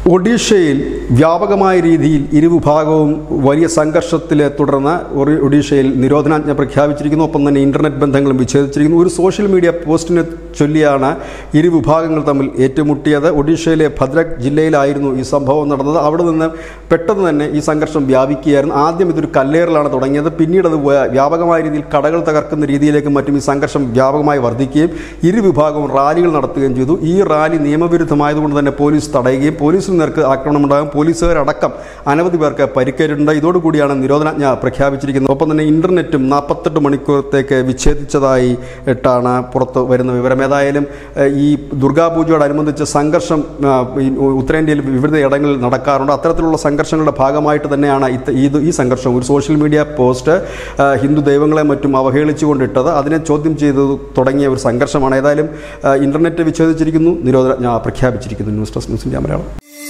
ഒഡീഷയിൽ വ്യാപകമായ രീതിയിൽ ഇരുവിഭാഗവും വലിയ സംഘർഷത്തിലെ തുടർന്ന് ഒറി- ഒഡീഷയിൽ നിരോധനാജ്ഞ പ്രഖ്യാപിച്ചിരിക്കുന്നു ഒപ്പം തന്നെ ഇന്റർനെറ്റ് ബന്ധങ്ങളും വിച്ഛേദിച്ചിരിക്കുന്നു ഒരു സോഷ്യൽ മീഡിയ പോസ്റ്റിനെ ചൊല്ലിയാണ് ഇരു വിഭാഗങ്ങൾ തമ്മിൽ ഏറ്റുമുട്ടിയത് ഒഡീഷയിലെ ഭദ്രക് ജില്ലയിലായിരുന്നു ഈ സംഭവം നടന്നത് അവിടെ നിന്ന് പെട്ടെന്ന് തന്നെ ഈ സംഘർഷം വ്യാപിക്കുകയായിരുന്നു ആദ്യം ഇതൊരു കല്ലേറിലാണ് തുടങ്ങിയത് പിന്നീട് അത് വ്യ- വ്യാപകമായ രീതിയിൽ കടകൾ തകർക്കുന്ന രീതിയിലേക്കും മറ്റും ഈ സംഘർഷം വ്യാപകമായി വർദ്ധിക്കുകയും ഇരു വിഭാഗവും റാലികൾ നടത്തുകയും ചെയ്തു ഈ റാലി നിയമവിരുദ്ധമായതുകൊണ്ട് തന്നെ പോലീസ് തടയുകയും പോലീസിന് നേർക്ക് ആക്രമണമുണ്ടാകും പോലീസുകാരടക്കം അനവധി പേർക്ക് പരിക്കേറ്റിട്ടുണ്ട് ഇതോടുകൂടിയാണ് നിരോധനാജ്ഞ പ്രഖ്യാപിച്ചിരിക്കുന്നത് ഒപ്പം തന്നെ ഇന്റർനെറ്റും നാൽപ്പത്തെട്ട് മണിക്കൂറത്തേക്ക് വിച്ഛേദിച്ചതായി ഇട്ടാണ് പുറത്ത് വരുന്ന വിവരം ഏതായാലും ഏഹ്, ഈ ദുർഗാപൂജയോടനുബന്ധിച്ച് സംഘർഷം ആ, ഈ ഉത്തരേന്ത്യയിൽ വിവിധ ഇടങ്ങളിൽ നടക്കാറുണ്ട് അത്തരത്തിലുള്ള സംഘർഷങ്ങളുടെ ഭാഗമായിട്ട് തന്നെയാണ് ഇത് ഇത് ഈ സംഘർഷം ഒരു സോഷ്യൽ മീഡിയ പോസ്റ്റ് ആ, ഹിന്ദു ദൈവങ്ങളെ മറ്റും അവഹേളിച്ചുകൊണ്ടിട്ടത് അതിനെ ചോദ്യം ചെയ്ത് തുടങ്ങിയ ഒരു സംഘർഷമാണ് ഏതായാലും ആ, ഇന്റർനെറ്റ് വിച്ഛേദിച്ചിരിക്കുന്നു നിരോധനാജ്ഞ പ്രഖ്യാപിച്ചിരിക്കുന്നു news desk news India Malayalam